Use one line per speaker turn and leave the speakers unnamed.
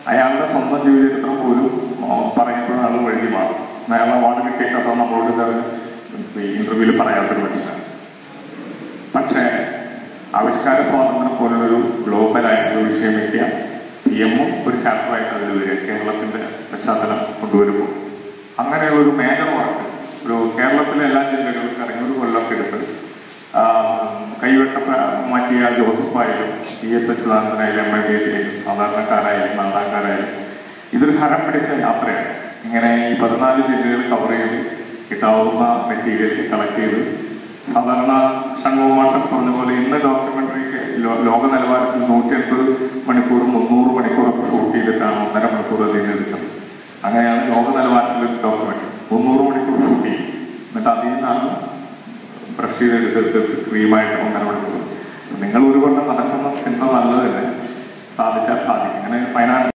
അയാളുടെ സ്വന്തം ജീവചരിത്രം പോലും ആ, പറയുമ്പോഴും അത് വഴുതി മാറും അയാൾ അവാർഡ് കിട്ടിയ കഥ നമ്മളോട് ഇന്റർവ്യൂവിൽ പറയാത്തൊരു മനുഷ്യനാണ് പക്ഷേ ആവിഷ്കാര സ്വാതന്ത്ര്യം പോലുള്ളൊരു ഗ്ലോബലായിട്ടുള്ള വിഷയം ഇന്ത്യ പി എമ്മും ഒരു ചാപ്റ്ററായിട്ട് അതിൽ വരിക കേരളത്തിന്റെ പശ്ചാത്തലം കൊണ്ടുവരുമ്പോൾ അങ്ങനെയുള്ള ഒരു മേജർ വർക്ക് ഒരു കേരളത്തിലെ എല്ലാ ജില്ലകളും കറങ്ങി ഒരു കൊല്ലമൊക്കെ എടുത്ത് ആ, കൈവെട്ട പ്ര- മാറ്റിയ ജോസഫായാലും പി എസ് അച്യുതാനന്ദനായാലും എം എ ബി സാധാരണക്കാരായാലും നാടാക്കാരായാലും ഇതൊരു ഹരം പിടിച്ച യാത്രയാണ് ഇങ്ങനെ ഈ പതിനാല് ജില്ലകൾ കവർ ചെയ്ത് കിട്ടാവുന്ന മെറ്റീരിയൽസ് കളക്ട് ചെയ്ത് സാധാരണ ഷൺമുഖ മാഷ പറഞ്ഞ പോലെ ഇന്ന് ഡോക്യുമെന്ററിക്ക് ലോക നിലവാരത്തിൽ നൂറ്റി എൺപത് മണിക്കൂർ മുന്നൂറ് മണിക്കൂറൊക്കെ ഷൂട്ട് ചെയ്തിട്ടാണ് ഒന്നര മണിക്കൂർ അതിൽ നിന്ന് എടുക്കുന്നത് അങ്ങനെയാണ് ലോക നിലവാരത്തിൽ ഡോക്യുമെന്ററി മുന്നൂറ് മണിക്കൂർ ഷൂട്ട് ചെയ്യും എന്നിട്ട് അതിൽ നിന്നാണ് ബ്രഷ് ചെയ്തെടുത്തെടുത്ത് ക്രീമായിട്ട് ഒന്നര മണിക്കൂർ നിങ്ങൾ ഒരു കൊല്ലം നടക്കുന്ന സിനിമ നല്ലതല്ലേ സാധിച്ചാൽ സാധിക്കും അങ്ങനെ ഫൈനാൻസ്